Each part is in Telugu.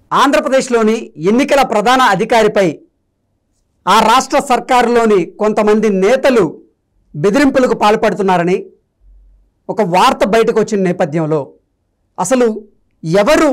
ఆంధ్రప్రదేశ్లోని ఎన్నికల ప్రధాన అధికారిపై ఆ రాష్ట్ర సర్కారులోని కొంతమంది నేతలు బెదిరింపులకు పాల్పడుతున్నారని ఒక వార్త బయటకు వచ్చిన నేపథ్యంలో అసలు ఎవరు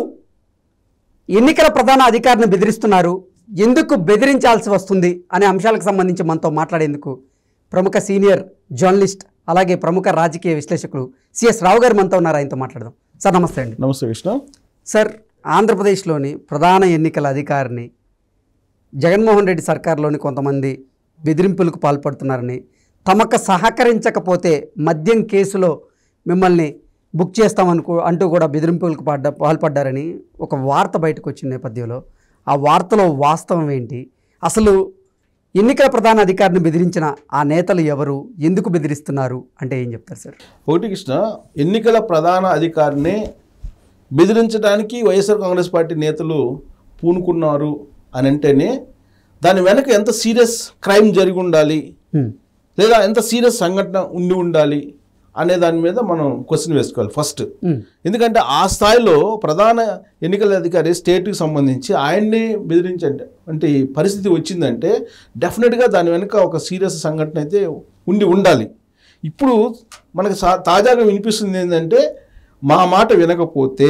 ఎన్నికల ప్రధాన అధికారిని బెదిరిస్తున్నారు ఎందుకు బెదిరించాల్సి వస్తుంది అనే అంశాలకు సంబంధించి మనతో మాట్లాడేందుకు ప్రముఖ సీనియర్ జర్నలిస్ట్ అలాగే ప్రముఖ రాజకీయ విశ్లేషకులు సిఎస్ రావు గారు మనతో ఉన్నారు ఆయనతో మాట్లాడదాం సార్ నమస్తే అండి నమస్తే కృష్ణ సార్ ఆంధ్రప్రదేశ్లోని ప్రధాన ఎన్నికల అధికారిని జగన్మోహన్ రెడ్డి సర్కార్లోని కొంతమంది బెదిరింపులకు పాల్పడుతున్నారని తమకు సహకరించకపోతే మద్యం కేసులో మిమ్మల్ని బుక్ చేస్తామనుకో అంటూ కూడా బెదిరింపులకు పడ్డ పాల్పడ్డారని ఒక వార్త బయటకు వచ్చిన నేపథ్యంలో ఆ వార్తలో వాస్తవం ఏంటి అసలు ఎన్నికల ప్రధాన అధికారిని బెదిరించిన ఆ నేతలు ఎవరు ఎందుకు బెదిరిస్తున్నారు అంటే ఏం చెప్తారు సార్ ఒకటి కృష్ణ ఎన్నికల ప్రధాన అధికారిని బెదిరించడానికి వైఎస్ఆర్ కాంగ్రెస్ పార్టీ నేతలు పూనుకున్నారు అని అంటేనే దాని వెనక ఎంత సీరియస్ క్రైమ్ జరిగి ఉండాలి హ్మ్. లేదా ఎంత సీరియస్ సంఘటన ఉండి ఉండాలి అనే దాని మీద మనం క్వశ్చన్ వేసుకోవాలి ఫస్ట్ హ్మ్. ఎందుకంటే ఆ స్థాయిలో ప్రధాన ఎన్నికల అధికారి స్టేట్కి సంబంధించి ఆయన్ని బెదిరించండి అంటే ఈ పరిస్థితి వచ్చిందంటే డెఫినెట్గా దాని వెనుక ఒక సీరియస్ సంఘటన అయితే ఉండి ఉండాలి ఇప్పుడు మనకు సా- తాజాగా వినిపిస్తుంది ఏంటంటే మా మాట వినకపోతే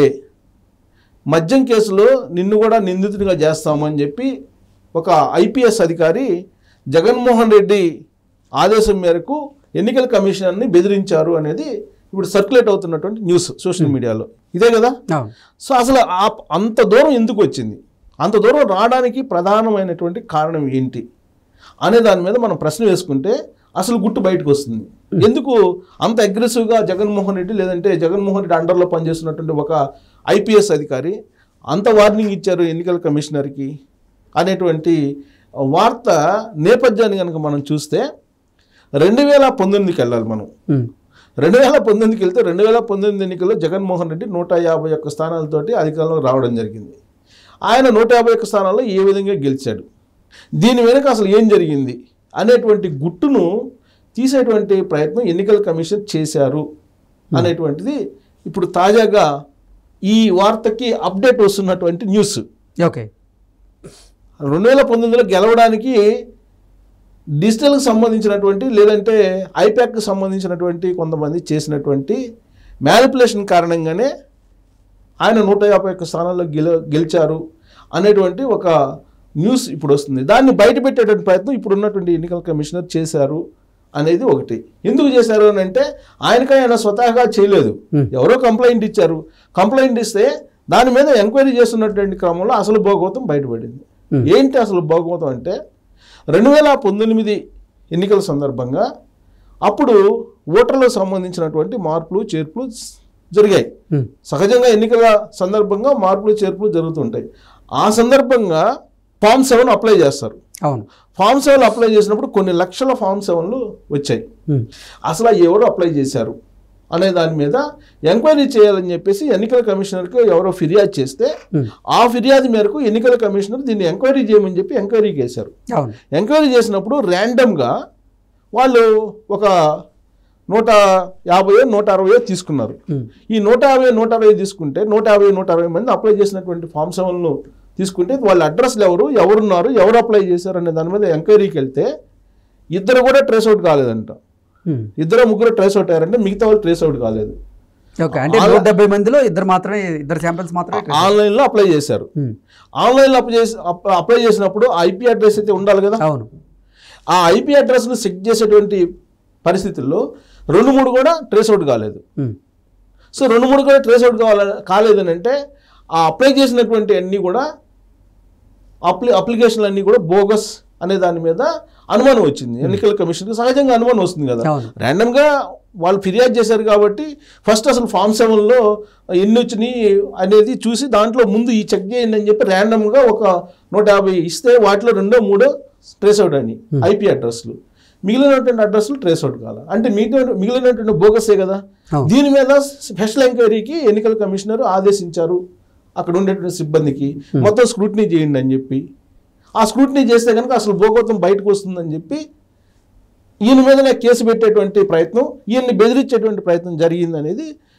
మద్యం కేసులో నిన్ను కూడా నిందితుడిగా చేస్తామని చెప్పి ఒక ఐపీఎస్ అధికారి జగన్మోహన్ రెడ్డి ఆదేశం మేరకు ఎన్నికల కమిషనర్ని బెదిరించారు అనేది ఇప్పుడు సర్క్యులేట్ అవుతున్నటువంటి న్యూస్ సోషల్ మీడియాలో ఇదే కదా అవును సో అసలు ఆ అంత దూరం ఎందుకు వచ్చింది అంత దూరం రావడానికి ప్రధానమైనటువంటి కారణం ఏంటి అనే దాని మీద మనం ప్రశ్న వేసుకుంటే అసలు గుట్టు బయటకు వస్తుంది ఎందుకు అంత అగ్రెసివ్గా జగన్మోహన్ రెడ్డి లేదంటే జగన్మోహన్ రెడ్డి అండర్లో పనిచేస్తున్నటువంటి ఒక ఐపీఎస్ అధికారి అంత వార్నింగ్ ఇచ్చారు ఎన్నికల కమిషనర్కి అనేటువంటి వార్త నేపథ్యాన్ని కనుక మనం చూస్తే రెండు వేల పంతొమ్మిదికి వెళ్ళాలి మనం హ్మ్. రెండు వేల పంతొమ్మిదికి వెళ్తే రెండు వేల పంతొమ్మిది ఎన్నికల్లో జగన్మోహన్ రెడ్డి నూట యాభై ఒక్క స్థానాలతోటి అధికారంలో రావడం జరిగింది ఆయన నూట యాభై ఒక్క స్థానాల్లో ఏ విధంగా గెలిచాడు దీని వెనుక అసలు ఏం జరిగింది అనేటువంటి గుట్టును తీసేటువంటి ప్రయత్నం ఎన్నికల కమిషన్ చేశారు అనేటువంటిది ఇప్పుడు తాజాగా ఈ వార్తకి అప్డేట్ వస్తున్నటువంటి న్యూస్ ఓకే రెండు వేల పంతొమ్మిదిలో గెలవడానికి డిజిటల్కి సంబంధించినటువంటి లేదంటే ఐప్యాక్కి సంబంధించినటువంటి కొంతమంది చేసినటువంటి మ్యానిపులేషన్ కారణంగానే ఆయన నూట యాభై ఒక్క స్థానాల్లో గెల గెలిచారు అనేటువంటి ఒక న్యూస్ ఇప్పుడు వస్తుంది దాన్ని బయటపెట్టేటువంటి ప్రయత్నం ఇప్పుడు ఉన్నటువంటి ఎన్నికల కమిషనర్ చేశారు అనేది ఒకటి ఎందుకు చేశారు అని అంటే ఆయనకై ఆయన స్వతహాగా చేయలేదు Hmm. ఎవరో కంప్లైంట్ ఇచ్చారు కంప్లైంట్ ఇస్తే దాని మీద ఎంక్వైరీ చేస్తున్నటువంటి క్రమంలో అసలు భోగవతం బయటపడింది Hmm. ఏంటి అసలు భోగవతం అంటే రెండు వేల పంతొమ్మిది ఎన్నికల సందర్భంగా అప్పుడు ఓటర్లకు సంబంధించినటువంటి మార్పులు చేర్పులు జరిగాయి హ్మ్. సహజంగా ఎన్నికల సందర్భంగా మార్పులు చేర్పులు జరుగుతుంటాయి ఆ సందర్భంగా ఫామ్ సెవెన్ అప్లై చేస్తారు అవును ఫామ్ సెవెన్ అప్లై చేసినప్పుడు కొన్ని లక్షల ఫామ్ సెవెన్లు వచ్చాయి హ్మ్. అసలు అవి ఎవరు అప్లై చేశారు అనే దాని మీద ఎంక్వైరీ చేయాలని చెప్పేసి ఎన్నికల కమిషనర్కి ఎవరో ఫిర్యాదు చేస్తే హ్మ్. ఆ ఫిర్యాదు మేరకు ఎన్నికల కమిషనర్ దీన్ని ఎంక్వైరీ చేయమని చెప్పి ఎంక్వైరీ చేశారు అవును ఎంక్వైరీ చేసినప్పుడు ర్యాండమ్గా వాళ్ళు ఒక నూట యాభై నూట అరవై తీసుకున్నారు హ్మ్. ఈ నూట యాభై నూట అరవై తీసుకుంటే నూట యాభై నూట అరవై మంది అప్లై చేసినటువంటి ఫామ్ సెవెన్లు తీసుకుంటే వాళ్ళ అడ్రస్లు ఎవరు ఎవరున్నారు ఎవరు అప్లై చేశారు అనే దాని మీద ఎంక్వైరీకి వెళ్తే ఇద్దరు కూడా ట్రేస్ అవుట్ కాలేదంట హ్మ్. ఇద్దరు ముగ్గురు ట్రేస్ అవుట్ అయ్యారంటే మిగతా వాళ్ళు ట్రేస్ అవుట్ కాలేదు ఓకే అంటే నూట డెబ్బై మందిలో ఇద్దరు మాత్రమే ఇద్దరు శాంపిల్స్ మాత్రమే ఇక్కడ. ఆన్లైన్లో అప్లై చేశారు హ్మ్. ఆన్లైన్లో అప్లై చేసి అప్- అప్లై చేసినప్పుడు ఐపీ అడ్రస్ అయితే ఉండాలి కదా అవును ఆ ఐపీ అడ్రస్ను చెక్ చేసేటువంటి పరిస్థితుల్లో రెండు మూడు కూడా ట్రేస్ అవుట్ కాలేదు హ్మ్. సో రెండు మూడు కూడా ట్రేస్ అవుట్ కావాలి కాలేదని అంటే ఆ అప్లై చేసినటువంటి అన్నీ కూడా అప్లి అప్లికేషన్లు అన్నీ కూడా బోగస్ అనే దాని మీద అనుమానం వచ్చింది ఎన్నికల కమిషన్కి సహజంగా అనుమానం వస్తుంది కదా అవును. ర్యాండమ్గా వాళ్ళు ఫిర్యాదు చేశారు కాబట్టి ఫస్ట్ అసలు ఫామ్ సెవెన్లో ఎన్ని వచ్చినాయి అనేది చూసి దాంట్లో ముందు ఈ చెక్ చేయండి అని చెప్పి ర్యాండమ్గా ఒక నూట యాభై ఇస్తే వాటిలో రెండో మూడో ట్రేస్ అవుట్ అని ఐపీ అడ్రస్లు మిగిలినటువంటి అడ్రస్లు ట్రేస్ అవుట్ కావాలి అంటే మిగతా మిగిలినటువంటి బోగసే కదా అవును. దీని మీద స్పెషల్ ఎంక్వైరీకి ఎన్నికల కమిషనర్ ఆదేశించారు అక్కడ ఉండేటువంటి సిబ్బందికి మొత్తం స్క్రూటినీ చేయండి అని చెప్పి ఆ స్క్రూటినీ చేస్తే కనుక అసలు భూగోతం బయటకు వస్తుందని చెప్పి ఈయన మీదనే కేసు పెట్టేటువంటి ప్రయత్నం ఈయన్ని బెదిరించేటువంటి ప్రయత్నం జరిగింది అనేది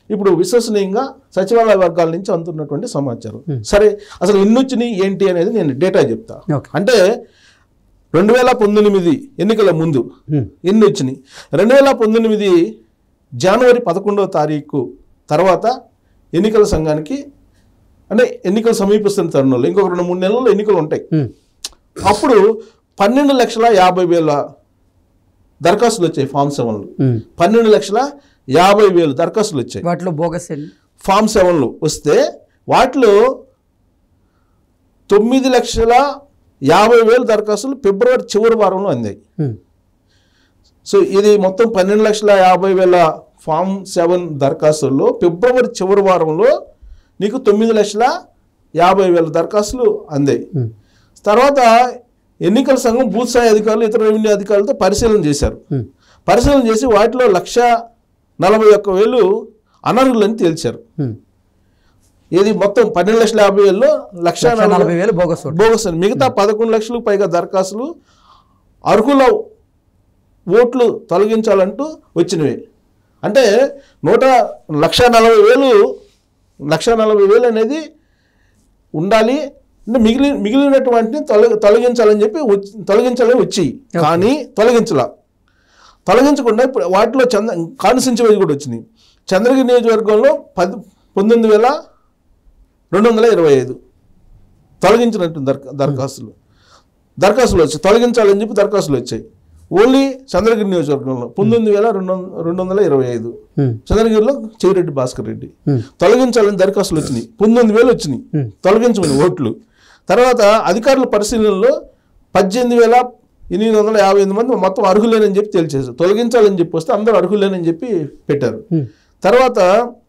ఇప్పుడు విశ్వసనీయంగా సచివాలయ వర్గాల నుంచి అందుతున్నటువంటి సమాచారం సరే అసలు ఎన్ని వచ్చినాయి ఏంటి అనేది నేను డేటా చెప్తా ఓకే అంటే రెండు వేల పంతొమ్మిది ఎన్నికల ముందు ఉమ్. ఎన్ని వచ్చినాయి రెండు వేల పంతొమ్మిది జనవరి పదకొండవ తారీఖు తర్వాత ఎన్నికల సంఘానికి అంటే ఎన్నికలు సమీపిస్తున్న తరుణంలో ఇంకొక రెండు మూడు నెలల్లో ఎన్నికలు ఉంటాయి ఉమ్. అప్పుడు పన్నెండు లక్షల యాభై వేల దరఖాస్తులు వచ్చాయి ఫామ్ సెవెన్లు ఉమ్. పన్నెండు లక్షల యాభై వేలు దరఖాస్తులు వచ్చాయి వాటిలో బోగస్ ఎన్ని ఫామ్ సెవెన్లు వస్తే వాటిలో తొమ్మిది లక్షల యాభై వేలు దరఖాస్తులు ఫిబ్రవరి చివరి వారంలో అందాయి ఉమ్. సో ఇది మొత్తం పన్నెండు లక్షల యాభై వేల ఫామ్ సెవెన్ దరఖాస్తుల్లో ఫిబ్రవరి చివరి వారంలో నీకు తొమ్మిది లక్షల యాభై వేల దరఖాస్తులు అందాయి ఉమ్. తర్వాత ఎన్నికల సంఘం బూత్ స్థాయి అధికారులు ఇతర రెవెన్యూ అధికారులతో పరిశీలన చేశారు ఉమ్. పరిశీలన చేసి వాటిలో లక్ష నలభై ఒక్క వేలు అనర్హులని తేల్చారు ఉమ్. ఇది మొత్తం పన్నెండు లక్షల యాభై వేలలో లక్ష లక్ష నలభై నలభై వేలు బోగస్ ఓటు బోగస్ అని మిగతా పదకొండు లక్షలకు పైగా దరఖాస్తులు అర్హుల ఓట్లు తొలగించాలంటూ వచ్చినవి అంటే నూట లక్ష నలభై వేలు లక్ష నలభై వేలు అనేది ఉండాలి అంటే మిగిలి మిగిలినటువంటి తొలగి తొలగించాలని చెప్పి వచ్చి తొలగించాలని వచ్చాయి కానీ తొలగించలా తొలగించకుండా ఇప్పుడు వాటిలో చంద్ర కాన్సెన్సీ వైజ్ కూడా వచ్చింది చంద్రగిరి నియోజకవర్గంలో పది పంతొమ్మిది వేల రెండు వందల ఇరవై ఐదు తొలగించినట్టు దరఖ దరఖాస్తులు దరఖాస్తులు వచ్చాయి తొలగించాలని చెప్పి దరఖాస్తులు వచ్చాయి ఓన్లీ చంద్రగిరి నియోజకవర్గంలో పంతొమ్మిది వేల రెండు వంద రెండు వందల ఇరవై ఐదు ఉమ్. చంద్రగిరిలో చెవిరెడ్డి భాస్కర్ రెడ్డి ఉమ్. తొలగించాలని దరఖాస్తులు వచ్చినాయి పంతొమ్మిది వేలు వచ్చినాయి Hmm. తొలగించమని ఓట్లు తర్వాత అధికారుల పరిశీలనలో పద్దెనిమిది వేల ఎనిమిది వందల యాభై ఎనిమిది మంది మొత్తం అర్హులేనని చెప్పి తేల్చేశారు తొలగించాలని చెప్పి వస్తే అందరూ అర్హులేనని చెప్పి పెట్టారు ఉమ్. తర్వాత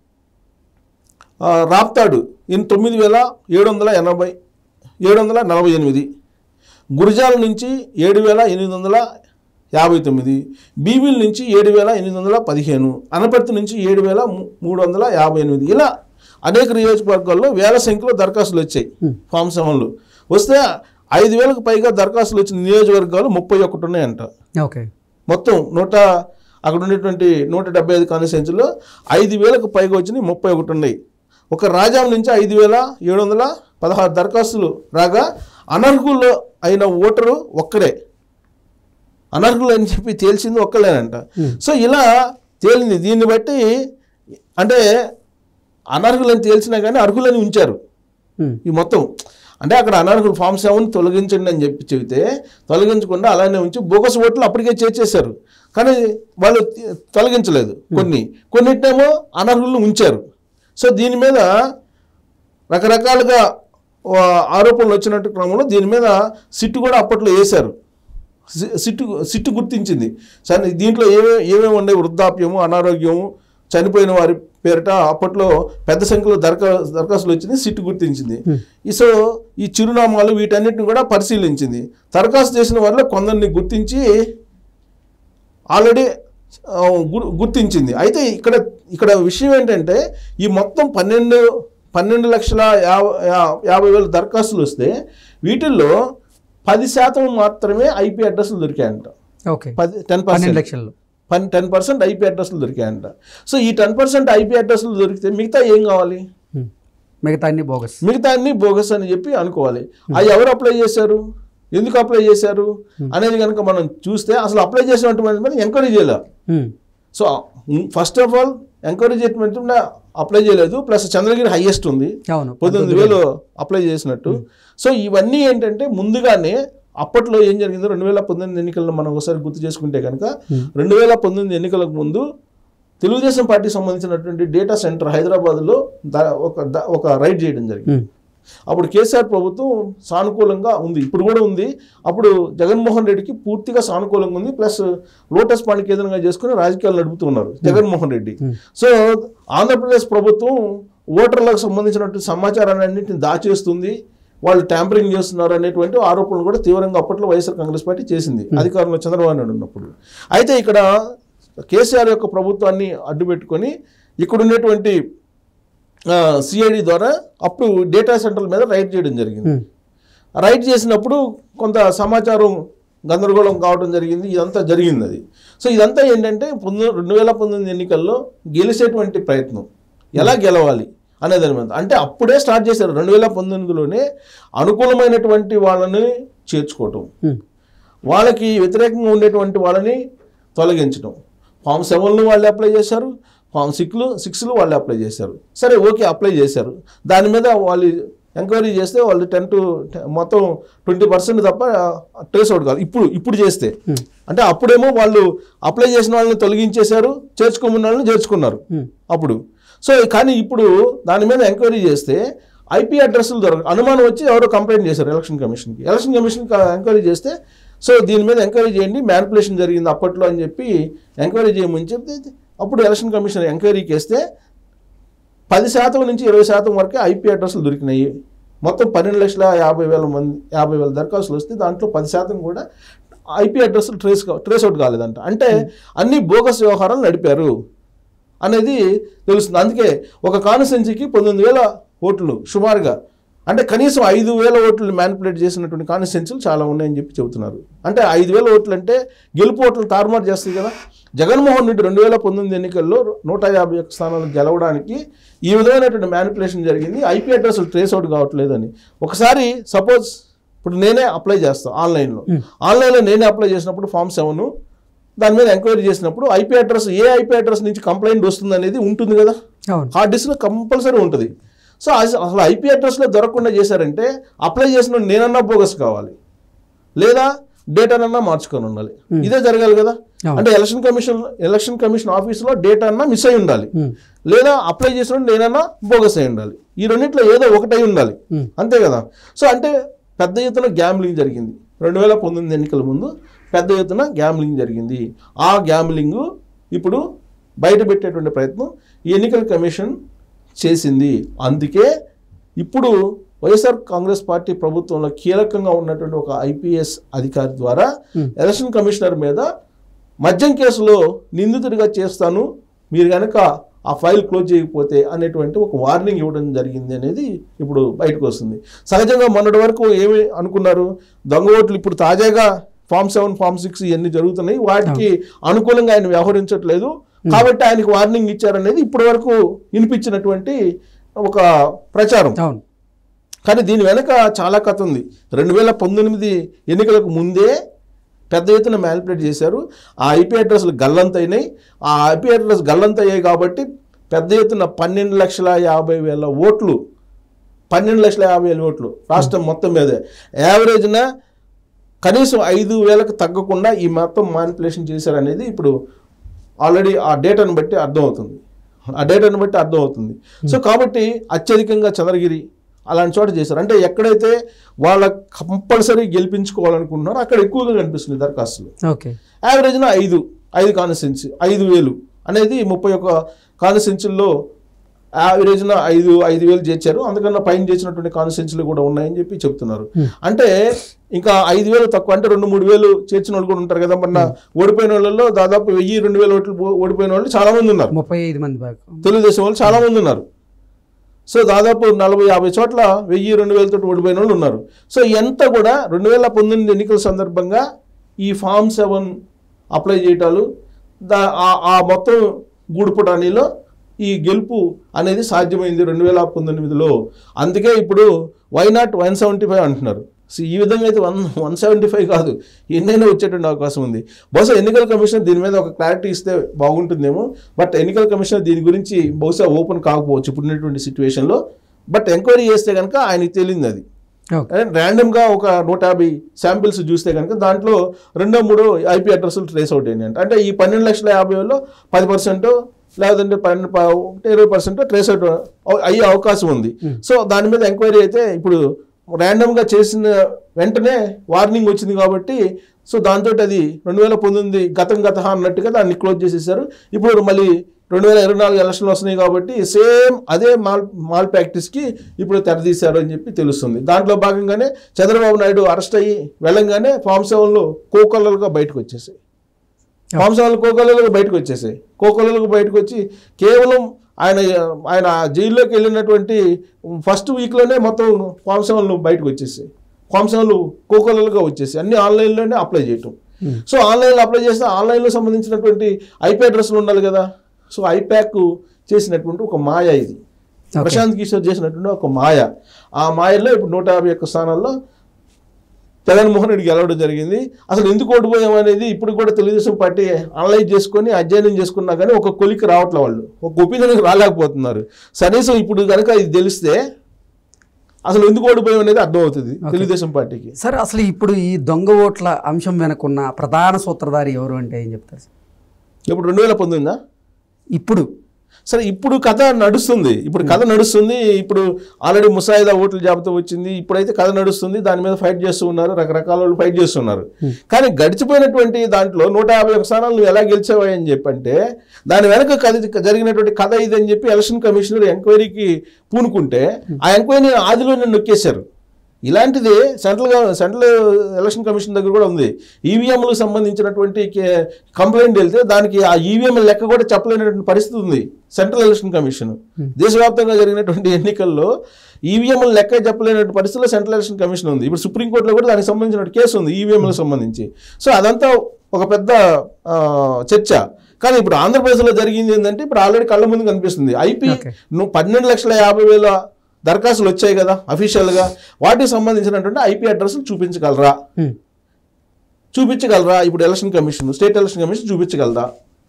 ఆ, రాప్తాడు ఈయన తొమ్మిది వేల ఏడు వందల ఎనభై ఏడు వందల నలభై ఎనిమిది గురిజాల నుంచి ఏడు వేల ఎనిమిది వందల యాభై తొమ్మిది బీబీల నుంచి ఏడు వేల ఎనిమిది వందల పదిహేను అనపర్తి నుంచి ఏడు వేల మూ- మూడు వందల యాభై ఎనిమిది ఇలా అనేక నియోజకవర్గాల్లో వేల సంఖ్యలో దరఖాస్తులు వచ్చాయి ఫామ్ సెవెన్లు వస్తే ఐదు వేలకు పైగా దరఖాస్తులు వచ్చిన నియోజకవర్గాలు ముప్పై ఒకటి ఉన్నాయంట ఓకే మొత్తం నూట అక్కడ ఉండేటువంటి నూట డెబ్బై ఐదు కాన్స్టిట్యున్సీలో ఐదు వేలకు పైగా వచ్చినాయి ముప్పై ఒకటి ఉన్నాయి ఒక రాజాం నుంచి ఐదు వేల ఏడు వందల పదహారు దరఖాస్తులు రాగా అనర్హులు అయిన ఓటరు ఒక్కరే అనర్హులు అని చెప్పి తేల్చింది ఒక్కలేనంట సో ఇలా తేలింది దీన్ని బట్టి అంటే అనర్హులని తేల్చినా కానీ అర్హులని ఉంచారు ఉమ్. ఈ మొత్తం అంటే అక్కడ అనర్హులు ఫామ్ సెవెన్ తొలగించండి అని చెప్పి చెబితే తొలగించకుండా అలానే ఉంచి బోగస్ ఓట్లు అప్పటికే చేర్చేశారు కానీ వాళ్ళు తి- తొలగించలేదు కొన్ని కొన్నిటేమో అనర్హులను ఉంచారు సో దీని మీద రకరకాలుగా ఆ, ఆరోపణలు వచ్చినట్టు క్రమంలో దీని మీద సిట్టు కూడా అప్పట్లో వేశారు సి- సిట్టు సిట్టు గుర్తించింది సరే దీంట్లో ఏమే ఏమేమి ఉన్నాయి వృద్ధాప్యము అనారోగ్యము చనిపోయిన వారి పేరిట అప్పట్లో పెద్ద సంఖ్యలో దరఖా దరఖాస్తులు వచ్చింది సిట్టు గుర్తించింది ఈ సో ఈ చిరునామాలు వీటన్నిటిని కూడా పరిశీలించింది దరఖాస్తు చేసిన వారిలో కొందరిని గుర్తించి ఆల్రెడీ ఆ, గు- గుర్తించింది అయితే ఇక్కడ ఇక్కడ విషయం ఏంటంటే ఈ మొత్తం పన్నెండు పన్నెండు లక్షల యాభై యా- యాభై వేల దరఖాస్తులు వస్తే వీటిల్లో పది శాతం మాత్రమే ఐపీ అడ్రస్లు దొరికాయంట ఓకే పది టెన్ పన్నెండు పర్సెంట్ లక్షల్లో పన్ టెన్ పర్సెంట్ ఐపీ అడ్రస్లు దొరికాయంట సో ఈ టెన్ పర్సెంట్ ఐపీ అడ్రస్లు దొరికితే మిగతా ఏం కావాలి ఉమ్. మిగతా అన్ని బోగస్ మిగతా అన్ని బోగస్ అని చెప్పి అనుకోవాలి అవి ఎవరు అప్లై చేశారు ఎందుకు అప్లై చేశారు అనేది కనుక మనం చూస్తే అసలు అప్లై చేసినటువంటి మంది ఎంక్వైరీ చేయలే ఉమ్. So first of all enquiry చేయటం అప్లై చేయలేదు ప్లస్ చంద్రగిరి హైయెస్ట్ ఉంది అవును పంతొమ్మిది వేలు అప్లై చేసినట్టు సో ఇవన్నీ ఏంటంటే ముందుగానే అప్పట్లో ఏం జరిగిందో రెండు వేల పంతొమ్మిది ఎన్నికల్లో మనం ఒకసారి గుర్తు చేసుకుంటే కనుక రెండు వేల పంతొమ్మిది ఎన్నికలకు ముందు తెలుగుదేశం పార్టీకి సంబంధించినటువంటి డేటా సెంటర్ హైదరాబాద్లో ద- ఒక ద- ఒక రైడ్ చేయడం జరిగింది ఉమ్. అప్పుడు కేసీఆర్ ప్రభుత్వం సానుకూలంగా ఉంది ఇప్పుడు కూడా ఉంది అప్పుడు జగన్మోహన్ రెడ్డికి పూర్తిగా సానుకూలంగా ఉంది ప్లస్ లోటస్ పాండ్ కేంద్రంగా చేసుకుని రాజకీయాలు నడుపుతున్నారు జగన్మోహన్ రెడ్డి సో ఆంధ్రప్రదేశ్ ప్రభుత్వం ఓటర్లకు సంబంధించినటువంటి సమాచారాన్ని అన్నింటిని దాచేస్తుంది వాళ్ళు ట్యాంపరింగ్ చేస్తున్నారు అనేటువంటి ఆరోపణలు కూడా తీవ్రంగా అప్పట్లో వైఎస్ఆర్ కాంగ్రెస్ పార్టీ చేసింది అధికారంలో చంద్రబాబు నాయుడు ఉన్నప్పుడు అయితే ఇక్కడ కేసీఆర్ యొక్క ప్రభుత్వాన్ని అడ్డుపెట్టుకొని ఇక్కడ ఉన్నటువంటి సిఐడి ద్వారా అప్పుడు డేటా సెంటర్ల మీద రైడ్ చేయడం జరిగింది ఉమ్. రైడ్ చేసినప్పుడు కొంత సమాచారం గందరగోళం కావడం జరిగింది ఇదంతా జరిగింది అది సో ఇదంతా ఏంటంటే పంతొమ్మిది రెండు వేల పంతొమ్మిది ఎన్నికల్లో గెలిచేటువంటి ప్రయత్నం ఎలా గెలవాలి అనే దాని మీద అంటే అప్పుడే స్టార్ట్ చేశారు రెండు వేల పంతొమ్మిదిలోనే అనుకూలమైనటువంటి వాళ్ళని చేర్చుకోవటం ఉమ్, వాళ్ళకి వ్యతిరేకంగా ఉండేటువంటి వాళ్ళని తొలగించడం ఫామ్ సెవెన్లు వాళ్ళు అప్లై చేశారు ఫామ్ సిక్స్లు సిక్స్లు వాళ్ళు అప్లై చేశారు సరే ఓకే అప్లై చేశారు దాని మీద వాళ్ళు ఎంక్వైరీ చేస్తే వాళ్ళు టెన్ టు మొత్తం ట్వంటీ పర్సెంట్ తప్ప ట్రేస్ అవుట్ కాదు ఇప్పుడు ఇప్పుడు చేస్తే ఉమ్, అంటే అప్పుడేమో వాళ్ళు అప్లై చేసిన వాళ్ళని తొలగించేశారు చేర్చుకోమన్న వాళ్ళని చేర్చుకున్నారు ఉమ్, అప్పుడు సో కానీ ఇప్పుడు దాని మీద ఎంక్వైరీ చేస్తే ఐపీ అడ్రస్లు దొరక అనుమానం వచ్చి ఎవరో కంప్లైంట్ చేశారు ఎలక్షన్ కమిషన్కి ఎలక్షన్ కమిషన్కి ఎంక్వైరీ చేస్తే సో దీని మీద ఎంక్వైరీ చేయండి మ్యానిపులేషన్ జరిగింది అప్పట్లో అని చెప్పి ఎంక్వైరీ చేయమని చెప్తే అప్పుడు ఎలక్షన్ కమిషన్ ఎంక్వైరీకి వేస్తే పది శాతం నుంచి ఇరవై శాతం వరకే ఐపీ అడ్రస్లు దొరికినాయి మొత్తం పన్నెండు లక్షల యాభై వేల మంది యాభై వేల దరఖాస్తులు వస్తే దాంట్లో పది శాతం కూడా ఐపీ అడ్రస్లు ట్రేస్ కా- ట్రేస్ అవుట్ కాలేదంట అంటే అన్ని బోగస్ వ్యవహారాలు నడిపారు అనేది తెలుస్తుంది అందుకే ఒక కాన్స్టెన్సీకి పంతొమ్మిది వేల ఓట్లు సుమారుగా అంటే కనీసం ఐదు వేల ఓట్లు మ్యానిపులేట్ చేసినటువంటి కాన్స్టిట్యున్సీలు చాలా ఉన్నాయని చెప్పి చెబుతున్నారు అంటే ఐదు వేల ఓట్లు అంటే గెలుపు ఓట్లు తారుమారు చేస్తాయి కదా జగన్మోహన్ రెడ్డి రెండు వేల పంతొమ్మిది ఎన్నికల్లో నూట యాభై ఒక్క స్థానాలు గెలవడానికి ఈ విధమైనటువంటి మ్యానిపులేషన్ జరిగింది ఐపీ అడ్రస్లు ట్రేస్ అవుట్ కావట్లేదని ఒకసారి సపోజ్ ఇప్పుడు నేనే అప్లై చేస్తాను ఆన్లైన్లో ఆన్లైన్లో నేనే అప్లై చేసినప్పుడు ఫామ్ సెవెన్ దాని మీద ఎంక్వైరీ చేసినప్పుడు ఐపీ అడ్రస్ ఏ ఐపీ అడ్రస్ నుంచి కంప్లైంట్ వస్తుంది అనేది ఉంటుంది కదా అవును హార్డ్ డిస్క్లో కంపల్సరీ ఉంటుంది సో అస- అసలు ఐపీ అడ్రస్లో దొరకకుండా చేశారంటే అప్లై చేసిన నేనన్నా బోగస్ కావాలి లేదా డేటానన్నా మార్చుకొని ఉండాలి ఇదే జరగాలి కదా అవును. అంటే ఎలక్షన్ కమిషన్ ఎలక్షన్ కమిషన్ ఆఫీస్లో డేటా అన్నా మిస్ అయి ఉండాలి ఉమ్, లేదా అప్లై చేసిన నేనన్నా బోగస్ అయి ఉండాలి ఈ రెండిట్లో ఏదో ఒకటై ఉండాలి ఉమ్, అంతే కదా సో అంటే పెద్ద ఎత్తున గ్యామ్లింగ్ జరిగింది రెండు వేల పంతొమ్మిది ఎన్నికల ముందు పెద్ద ఎత్తున గ్యామ్లింగ్ జరిగింది ఆ గ్యామ్లింగ్ ఇప్పుడు బయట పెట్టేటువంటి ప్రయత్నం ఈ ఎన్నికల కమిషన్ చేసింది అందుకే ఇప్పుడు వైఎస్ఆర్ కాంగ్రెస్ పార్టీ ప్రభుత్వంలో కీలకంగా ఉన్నటువంటి ఒక ఐపీఎస్ అధికారి ద్వారా Hmm. ఎలక్షన్ కమిషనర్ మీద మద్యం కేసులో నిందితుడిగా చేస్తాను మీరు కనుక ఆ ఫైల్ క్లోజ్ చేయకపోతే అనేటువంటి ఒక వార్నింగ్ ఇవ్వడం జరిగింది అనేది ఇప్పుడు బయటకు వస్తుంది సహజంగా మొన్నటి వరకు ఏమి అనుకున్నారు దొంగ ఓట్లు ఇప్పుడు తాజాగా ఫామ్ సెవెన్ ఫామ్ సిక్స్ ఇవన్నీ జరుగుతున్నాయి వాటికి అనుకూలంగా ఆయన వ్యవహరించట్లేదు కాబట్టి ఆయనకు వార్నింగ్ ఇచ్చారనేది ఇప్పటి వరకు వినిపించినటువంటి ఒక ప్రచారం అవును కానీ దీని వెనక చాలా కథ ఉంది రెండు వేల పంతొమ్మిది ఎన్నికలకు ముందే పెద్ద ఎత్తున మ్యానిపులేట్ చేశారు ఆ ఐపీ అడ్రస్లు గల్లంతైనాయి ఆ ఐపీ అడ్రస్ గల్లంతయ్యాయి కాబట్టి పెద్ద ఎత్తున పన్నెండు లక్షల యాభై వేల ఓట్లు పన్నెండు లక్షల యాభై వేల ఓట్లు రాష్ట్రం మొత్తం మీదే యావరేజ్న కనీసం ఐదు వేలకు తగ్గకుండా ఈ మొత్తం మ్యానిపులేషన్ చేశారనేది ఇప్పుడు ఆల్రెడీ ఆ డేటాను బట్టి అర్థమవుతుంది ఆ డేటాను బట్టి అర్థమవుతుంది సో కాబట్టి అత్యధికంగా చంద్రగిరి అలాంటి చోట చేశారు అంటే ఎక్కడైతే వాళ్ళ కంపల్సరీ గెలిపించుకోవాలనుకుంటున్నారో అక్కడ ఎక్కువగా కనిపిస్తుంది దరఖాస్తులు ఓకే యావరేజ్న ఐదు ఐదు కాన్స్టెన్సీ ఐదు వేలు అనేది ముప్పై ఒక్క కాన్స్టెన్సీల్లో యావరేజ్న ఐదు ఐదు వేలు చేర్చారు అందుకన్నా పైన చేసినటువంటి కాన్స్టెన్సీలు కూడా ఉన్నాయని చెప్పి చెప్తున్నారు అంటే ఇంకా ఐదు వేలు తక్కువ అంటే రెండు మూడు వేలు చేర్చిన వాళ్ళు కూడా ఉంటారు కదా మొన్న ఓడిపోయిన వాళ్ళలో దాదాపు వెయ్యి రెండు వేల ఓట్లు పో- ఓడిపోయిన వాళ్ళు చాలా మంది ఉన్నారు ముప్పై ఐదు మంది బాగా తెలుగుదేశం వాళ్ళు చాలా మంది ఉన్నారు సో దాదాపు నలభై యాభై చోట్ల వెయ్యి రెండు వేలతో ఓడిపోయిన వాళ్ళు ఉన్నారు సో ఎంత కూడా రెండు వేల పంతొమ్మిది ఎన్నికల సందర్భంగా ఈ ఫామ్ సెవెన్ అప్లై చేయటాలు దా ఆ- ఆ మొత్తం గూడుపుటానిలో ఈ గెలుపు అనేది సాధ్యమైంది రెండు వేల పంతొమ్మిదిలో అందుకే ఇప్పుడు why not one seventy five అంటున్నారు సో ఈ విధంగా అయితే వన్ వన్ సెవెంటీ ఫైవ్ కాదు ఎన్నైనా వచ్చేటువంటి అవకాశం ఉంది బహుశా ఎన్నికల కమిషన్ దీని మీద ఒక క్లారిటీ ఇస్తే బాగుంటుందేమో బట్ ఎన్నికల కమిషన్ దీని గురించి బహుశా ఓపెన్ కాకపోవచ్చు ఇప్పుడున్నటువంటి సిచ్యువేషన్లో బట్ ఎంక్వైరీ చేస్తే కనుక ఆయనకి తెలియదు అది ఓకే ర్యాండమ్గా ఒక నూట యాభై శాంపిల్స్ చూస్తే కనుక దాంట్లో రెండో మూడో ఐపీ అడ్రస్లు ట్రేస్ అవుట్ అయినాయి అంటే ఈ పన్నెండు లక్షల యాభై వేలలో పది పర్సెంట్ లేదంటే పన్నెండు ప- ఒకటి ఇరవై పర్సెంట్ ట్రేస్ అవుట్ అవ్- అయ్యే అవకాశం ఉంది సో దాని మీద ఎంక్వైరీ అయితే ఇప్పుడు ర్యాండమ్గా చేసిన వెంటనే వార్నింగ్ వచ్చింది కాబట్టి సో దాంతో అది రెండు వేల పంతొమ్మిది గతం గత అన్నట్టుగా దాన్ని క్లోజ్ చేసేసారు ఇప్పుడు మళ్ళీ రెండు వేల ఇరవై నాలుగు ఎలక్షన్లు వస్తున్నాయి కాబట్టి సేమ్ అదే మాల్ మాల్ ప్రాక్టీస్కి ఇప్పుడు తెరదీశారు అని చెప్పి తెలుస్తుంది దాంట్లో భాగంగానే చంద్రబాబు నాయుడు అరెస్ట్ అయ్యి వెళ్ళంగానే ఫామ్ సెవెన్లు కోకొల్లలుగా బయటకు వచ్చేసాయి ఫామ్ సెవెన్లు కోకొల్లలుగా బయటకు వచ్చేసాయి కోకొల్లలుగా బయటకు వచ్చి కేవలం ఆయన ఆయన జైల్లోకి వెళ్ళినటువంటి ఫస్ట్ వీక్లోనే మొత్తం ఫామ్ సెవెన్లు బయటకు వచ్చేసాయి ఫామ్ సెవెన్లు కోకొల్లలుగా వచ్చేసాయి అన్ని ఆన్లైన్లోనే అప్లై చేయటం సో ఆన్లైన్లో అప్లై చేస్తే ఆన్లైన్లో సంబంధించినటువంటి ఐపీ అడ్రస్లు ఉండాలి కదా సో ఐప్యాక్ చేసినటువంటి ఒక మాయ ఇది Okay. ప్రశాంత్ కిషోర్ చేసినటువంటి ఒక మాయ ఆ మాయలో ఇప్పుడు నూట యాభై ఒక్క స్థానాల్లో జగన్మోహన్ రెడ్డి గెలవడం జరిగింది అసలు ఎందుకు ఓడిపోయాం అనేది ఇప్పుడు కూడా తెలుగుదేశం పార్టీ అనలైజ్ చేసుకొని అధ్యయనం చేసుకున్నా కానీ ఒక కొలికి రావట్లే వాళ్ళు ఒక ఒపీనియన్కి రాలేకపోతున్నారు కనీసం ఇప్పుడు కనుక ఇది తెలిస్తే అసలు ఎందుకు ఓడిపోయాం అనేది అర్థమవుతుంది తెలుగుదేశం పార్టీకి సార్ అసలు ఇప్పుడు ఈ దొంగ ఓట్ల అంశం వెనకున్న ప్రధాన సూత్రధారి ఎవరు అంటే ఏం చెప్తారు సార్ ఇప్పుడు రెండు వేల పంతొమ్మిదా ఇప్పుడు సరే ఇప్పుడు కథ నడుస్తుంది ఇప్పుడు కథ నడుస్తుంది ఇప్పుడు ఆల్రెడీ ముసాయిదా ఓట్ల జాబితా వచ్చింది ఇప్పుడైతే కథ నడుస్తుంది దాని మీద ఫైట్ చేస్తూ ఉన్నారు రకరకాల వాళ్ళు ఫైట్ చేస్తున్నారు కానీ గడిచిపోయినటువంటి దాంట్లో నూట యాభై ఒక స్థానాలు నువ్వు ఎలా గెలిచావా అని చెప్పంటే దాని వెనక కథ జరిగినటువంటి కథ ఇది అని చెప్పి ఎలక్షన్ కమిషనర్ ఎంక్వైరీకి పూనుకుంటే ఆ ఎంక్వైరీ ఆదిలోనే నొక్కేశారు ఇలాంటిది సెంట్రల్ గవ- సెంట్రల్ ఎలక్షన్ కమిషన్ దగ్గర కూడా ఉంది ఈవీఎంలకు సంబంధించినటువంటి కే- కంప్లైంట్ వెళ్తే దానికి ఆ ఈవీఎం లెక్క కూడా చెప్పలేనటువంటి పరిస్థితి ఉంది సెంట్రల్ ఎలక్షన్ కమిషన్ దేశవ్యాప్తంగా జరిగినటువంటి ఎన్నికల్లో ఈవీఎం లెక్క చెప్పలేనటువంటి పరిస్థితిలో సెంట్రల్ ఎలక్షన్ కమిషన్ ఉంది ఇప్పుడు సుప్రీంకోర్టులో కూడా దానికి సంబంధించిన కేసు ఉంది ఈవీఎంలకు సంబంధించి సో అదంతా ఒక పెద్ద ఆ, చర్చ కానీ ఇప్పుడు ఆంధ్రప్రదేశ్లో జరిగింది ఏంటంటే ఇప్పుడు ఆల్రెడీ కళ్ళ ముందు కనిపిస్తుంది ఐపీ Okay. నువ్వు పన్నెండు లక్షల యాభై వేల దరఖాస్తులు వచ్చాయి కదా అఫీషియల్గా వాటికి సంబంధించినటువంటి ఐపీ అడ్రస్లు చూపించగలరా హ్మ్. చూపించగలరా ఇప్పుడు election commission state election commission చూపించగలరా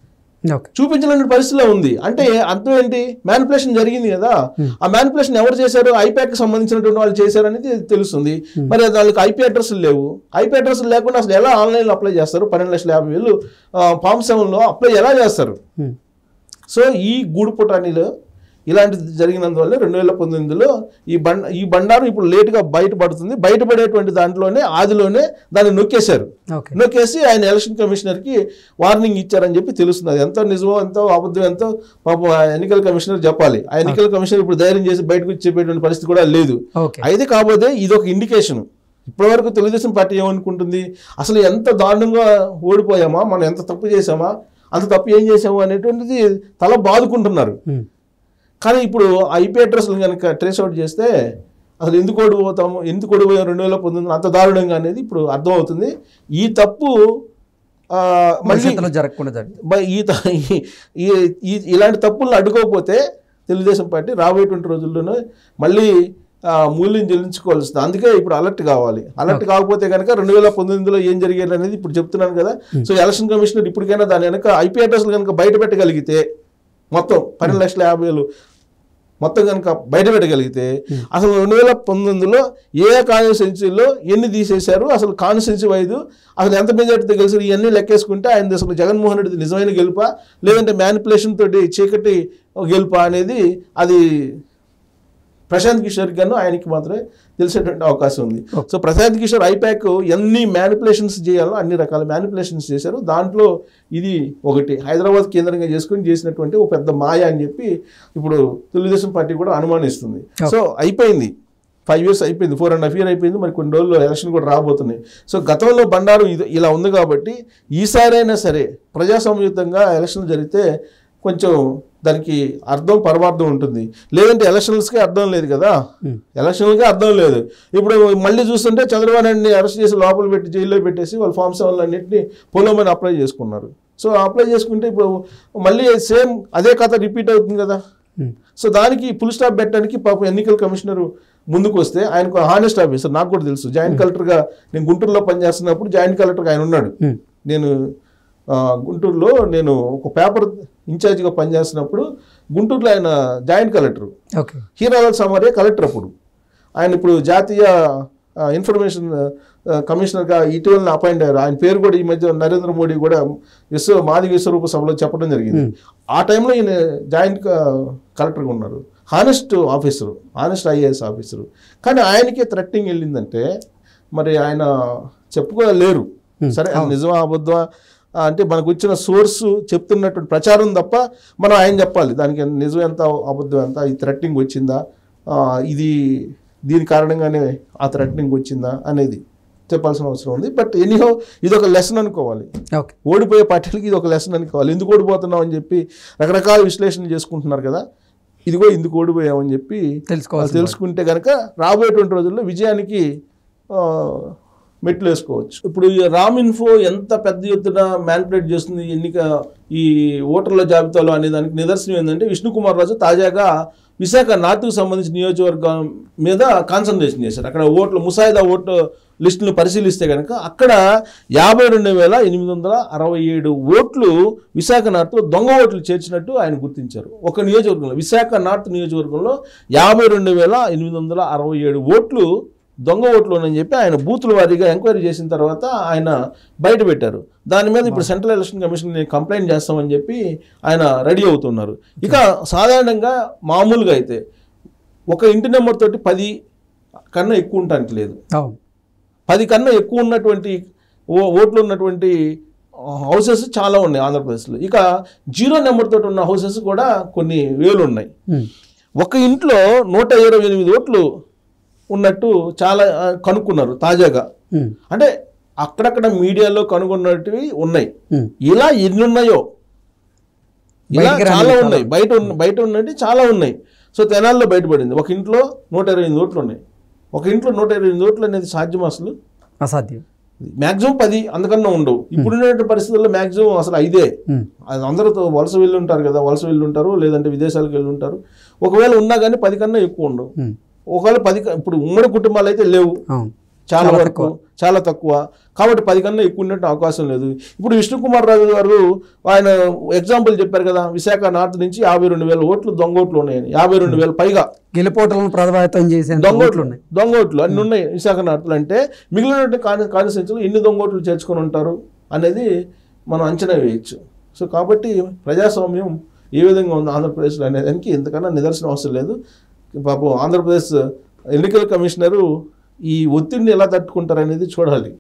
ఓకే చూపించలేని పరిస్థితిలో ఉంది అంటే అర్థం ఏంటి మ్యానిపులేషన్ జరిగింది కదా ఆ మ్యానిపులేషన్ ఎవరు చేశారు ఐప్యాక్ సంబంధించినటువంటి వాళ్ళు చేశారు అనేది తెలుస్తుంది మరి అది వాళ్ళకి ఐపీ అడ్రస్లు లేవు ఐపీ అడ్రస్లు లేకుండా అసలు ఎలా ఆన్లైన్లో అప్లై చేస్తారు పన్నెండు లక్షల యాభై వేలు ఫామ్ సెవెన్లో అప్లై ఎలా చేస్తారు హ్మ్. సో ఈ గూడు పుటానీలో ఇలాంటిది జరిగినందువల్ల రెండు వేల పంతొమ్మిదిలో ఈ బండ ఈ బండారం ఇప్పుడు లేటుగా బయటపడుతుంది బయటపడేటువంటి దాంట్లోనే ఆదిలోనే దాన్ని నొక్కేశారు ఓకే నొక్కేసి ఆయన ఎలక్షన్ కమిషనర్కి వార్నింగ్ ఇచ్చారని చెప్పి తెలుస్తుంది అది ఎంతో నిజమో ఎంతో అబద్ధం ఎంతో పాపం ఆ ఎన్నికల కమిషనర్ చెప్పాలి ఆ ఎన్నికల కమిషనర్ ఇప్పుడు ధైర్యం చేసి బయటకు వచ్చి చెప్పేటువంటి పరిస్థితి కూడా లేదు ఓకే అయితే కాకపోతే ఇది ఒక ఇండికేషన్ ఇప్పటివరకు తెలుగుదేశం పార్టీ ఏమనుకుంటుంది అసలు ఎంత దారుణంగా ఓడిపోయామా మనం ఎంత తప్పు చేసామా అంత తప్పు ఏం చేసాము అనేటువంటిది తల బాదుకుంటున్నారు హ్మ్. కానీ ఇప్పుడు ఐపీ అడ్రస్లు కనుక ట్రేస్ అవుట్ చేస్తే అసలు ఎందుకు ఓడిపోతాము ఎందుకు ఓడిపోయాం రెండు వేల పంతొమ్మిది అంత దారుణంగా అనేది ఇప్పుడు అర్థమవుతుంది ఈ తప్పు ఆ, మళ్ళీ భవిష్యత్తులో జరగకుండా జరిగింది బ- ఈ త- ఈ- ఈ- ఈ- ఇలాంటి తప్పులను అడ్డుకోకపోతే తెలుగుదేశం పార్టీ రాబోయేటువంటి రోజుల్లోనే మళ్ళీ ఆ, మూల్యం చెల్లించుకోవాల్సింది అందుకే ఇప్పుడు అలర్ట్ కావాలి అలర్ట్ కాకపోతే కనుక రెండు వేల పంతొమ్మిదిలో ఏం జరిగేది అనేది ఇప్పుడు చెప్తున్నాను కదా సో ఎలక్షన్ కమిషనర్ ఇప్పటికైనా దాని వెనక ఐపీ అడ్రస్లు కనుక బయట పెట్టగలిగితే మొత్తం పన్నెండు లక్షల యాభై వేలు మొత్తం కనుక బయట పెట్టగలిగితే అసలు రెండు వేల పంతొమ్మిదిలో ఏ కాన్స్టిట్యున్సీలో ఎన్ని తీసేశారు అసలు కాన్స్టిట్యున్సీ వైదు అసలు ఎంత మెజార్టీతో గెలిచారు ఇవన్నీ లెక్కేసుకుంటే ఆయన అసలు జగన్మోహన్ రెడ్డి నిజమైన గెలుపా లేదంటే మ్యానిపులేషన్ తోటి చీకటి గెలుపా అనేది అది ప్రశాంత్ కిషోర్ గాను ఆయనకి మాత్రమే తెలిసేటువంటి అవకాశం ఉంది సో ప్రశాంత్ కిషోర్ ఐప్యాక్ ఎన్ని మ్యానిపులేషన్స్ చేయాలో అన్ని రకాల మ్యానిపులేషన్స్ చేశారు దాంట్లో ఇది ఒకటి హైదరాబాద్ కేంద్రంగా చేసుకుని చేసినటువంటి ఒక పెద్ద మాయ అని చెప్పి ఇప్పుడు తెలుగుదేశం పార్టీ కూడా అనుమానిస్తుంది సో అయిపోయింది ఫైవ్ ఇయర్స్ అయిపోయింది ఫోర్ అండ్ హాఫ్ ఇయర్ అయిపోయింది మరి కొన్ని రోజుల్లో ఎలక్షన్ కూడా రాబోతున్నాయి సో గతంలో బండారు ఇది ఇలా ఉంది కాబట్టి ఈసారైనా సరే ప్రజాసంయుతంగా ఎలక్షన్ జరిగితే కొంచెం దానికి అర్థం పరమార్థం ఉంటుంది లేదంటే ఎలక్షన్స్కి అర్థం లేదు కదా ఎలక్షన్లకే అర్థం లేదు ఇప్పుడు మళ్ళీ చూస్తుంటే చంద్రబాబు నాయుడిని అరెస్ట్ చేసి లోపల పెట్టి జైల్లో పెట్టేసి వాళ్ళు ఫామ్ సెవెన్ అన్నింటినీ పొలమని అప్లై చేసుకున్నారు సో అప్లై చేసుకుంటే ఇప్పుడు మళ్ళీ సేమ్ అదే కథ రిపీట్ అవుతుంది కదా హ్మ్. సో దానికి ఫుల్ స్టాప్ పెట్టడానికి పాపం ఎన్నికల కమిషనర్ ముందుకు వస్తే ఆయనకు హానెస్ట్ ఆఫీసర్ నాకు కూడా తెలుసు జాయింట్ కలెక్టర్గా నేను గుంటూరులో పనిచేస్తున్నప్పుడు జాయింట్ కలెక్టర్గా ఆయన ఉన్నాడు హ్మ్. నేను ఆ, గుంటూరులో నేను ఒక పేపర్ ఇన్ఛార్జిగా పనిచేస్తున్నప్పుడు గుంటూరులో ఆయన joint collector okay Hiralal Samare collector అప్పుడు ఆయన ఇప్పుడు జాతీయ ఆ, ఇన్ఫర్మేషన్ ఆ, కమిషనర్గా ఇటీవల అపాయింట్ అయ్యారు ఆయన పేరు కూడా ఈ మధ్య నరేంద్ర మోడీ కూడా విశ్వ మాది విశ్వరూప సభలో చెప్పడం జరిగింది ఆ టైంలో ఈయన జాయింట్ క- కలెక్టర్గా ఉన్నారు honest officer honest IAS officer కానీ ఆయనకే థ్రెట్టింగ్ వెళ్ళిందంటే మరి ఆయన చెప్పుకోలేరు సరే అది నిజమా అబద్ధమా ఆ, అంటే మనకు వచ్చిన సోర్సు చెప్తున్నటువంటి ప్రచారం తప్ప మనం ఆయన చెప్పాలి దానికి నిజం ఎంత అబద్ధం ఎంత ఈ థ్రెట్టింగ్ వచ్చిందా ఆ, ఇది దీని కారణంగానే ఆ థ్రెట్నింగ్ వచ్చిందా అనేది చెప్పాల్సిన అవసరం ఉంది బట్ ఎనీహో ఇది ఒక లెసన్ అనుకోవాలి ఓకే ఓడిపోయే పార్టీలకి ఇది ఒక లెసన్ అనుకోవాలి ఎందుకు ఓడిపోతున్నాం అని చెప్పి రకరకాల విశ్లేషణ చేసుకుంటున్నారు కదా ఇదిగో ఎందుకు ఓడిపోయామని చెప్పి తెలుసుకోవాల్సిన వాళ్ళు తెలుసుకుంటే కనుక రాబోయేటువంటి రోజుల్లో విజయానికి ఆ, మెట్లు వేసుకోవచ్చు ఇప్పుడు ఈ రామ్ ఇన్ఫో ఎంత పెద్ద ఎత్తున మ్యానిపులేట్ చేస్తుంది ఎన్నిక ఈ ఓటర్ల జాబితాలో అనే దానికి నిదర్శనం ఏంటంటే విష్ణుకుమార్ రాజు తాజాగా విశాఖ నార్త్కు సంబంధించిన నియోజకవర్గం మీద కాన్సన్ట్రేషన్ చేశారు అక్కడ ఓట్లు ముసాయిదా ఓట్లు లిస్టును పరిశీలిస్తే కనుక అక్కడ యాభై రెండు వేల ఎనిమిది వందల అరవై ఏడు ఓట్లు విశాఖ నార్త్లో దొంగ ఓట్లు చేర్చినట్టు ఆయన గుర్తించారు ఒక నియోజకవర్గంలో విశాఖ నార్త్ నియోజకవర్గంలో యాభై రెండు వేల ఎనిమిది వందల అరవై ఏడు ఓట్లు దొంగ ఓట్లు అని చెప్పి ఆయన బూతుల వారీగా ఎంక్వైరీ చేసిన తర్వాత ఆయన బయట పెట్టారు దాని మీద ఇప్పుడు సెంట్రల్ ఎలక్షన్ కమిషన్ కంప్లైంట్ చేస్తామని చెప్పి ఆయన రెడీ అవుతున్నారు ఇక సాధారణంగా మామూలుగా అయితే ఒక ఇంటి నెంబర్ తోటి పది కన్నా ఎక్కువ ఉండటానికి లేదు అవును పది కన్నా ఎక్కువ ఉన్నటువంటి ఓ ఓట్లు ఉన్నటువంటి హౌసెస్ చాలా ఉన్నాయి ఆంధ్రప్రదేశ్లో ఇక జీరో నెంబర్ తోటి ఉన్న హౌసెస్ కూడా కొన్ని వేలు ఉన్నాయి ఉమ్. ఒక ఇంట్లో నూట ఇరవై ఎనిమిది ఓట్లు ఉన్నట్టు చాలా ఆ, కనుక్కున్నారు తాజాగా ఉమ్. అంటే అక్కడక్కడ మీడియాలో కనుగొన్నటివి ఉన్నాయి ఉమ్. ఇలా ఎన్ని ఉన్నాయో ఇలా బయటికి రానివి చాలా చాలా ఉన్నాయి బయట ఉన్న బయట ఉన్నట్టు చాలా ఉన్నాయి సో తెనాల్లో బయటపడింది ఒక ఇంట్లో నూట ఇరవై ఎనిమిది ఓట్లు ఉన్నాయి ఒక ఇంట్లో నూట ఇరవై ఎనిమిది ఓట్లు అనేది సాధ్యం అసలు అసాధ్యం మ్యాక్సిమం పది అంతకన్నా ఉండవు ఇప్పుడున్న పరిస్థితుల్లో మ్యాక్సిమం అసలు ఐదే ఉమ్. అది అందరితో వలస వెళ్ళి ఉంటారు కదా వలస వెళ్ళి ఉంటారు లేదంటే విదేశాలకు వెళ్ళి ఉంటారు ఒకవేళ ఉన్నా కానీ పది కన్నా ఎక్కువ ఉండవు ఉమ్. ఒకవేళ పది క- ఇప్పుడు ఉమ్మడి కుటుంబాలు అయితే లేవు అవును చాలా చాలా వరకు చాలా తక్కువ కాబట్టి పది కన్నా ఎక్కువ ఉన్నట్టు అవకాశం లేదు ఇప్పుడు విష్ణుకుమార్ రాజు గారు ఆయన ఎగ్జాంపుల్ చెప్పారు కదా విశాఖ నార్త్ నుంచి యాభై రెండు వేల ఓట్లు దొంగ ఓట్లు ఉన్నాయని యాభై రెండు వేల పైగా గెలుపోటలను ప్రభావితం చేసేంత దొంగ ఓట్లు ఓట్లు ఉన్నాయి దొంగ ఓట్లు అన్ని ఉన్నాయి విశాఖ నార్త్లో అంటే మిగిలిన కాని కాన్స్టిట్యూన్సీలో ఎన్ని దొంగ ఓట్లు చేర్చుకొని ఉంటారు అనేది మనం అంచనా వేయచ్చు సో కాబట్టి ప్రజాస్వామ్యం ఏ విధంగా ఉంది ఆంధ్రప్రదేశ్లో అనే దానికి ఇంతకన్నా నిదర్శనం అవసరం లేదు పాపం ఆంధ్రప్రదేశ్ ఎన్నికల కమిషనరు ఈ ఒత్తిడిని ఎలా తట్టుకుంటారు అనేది చూడాలి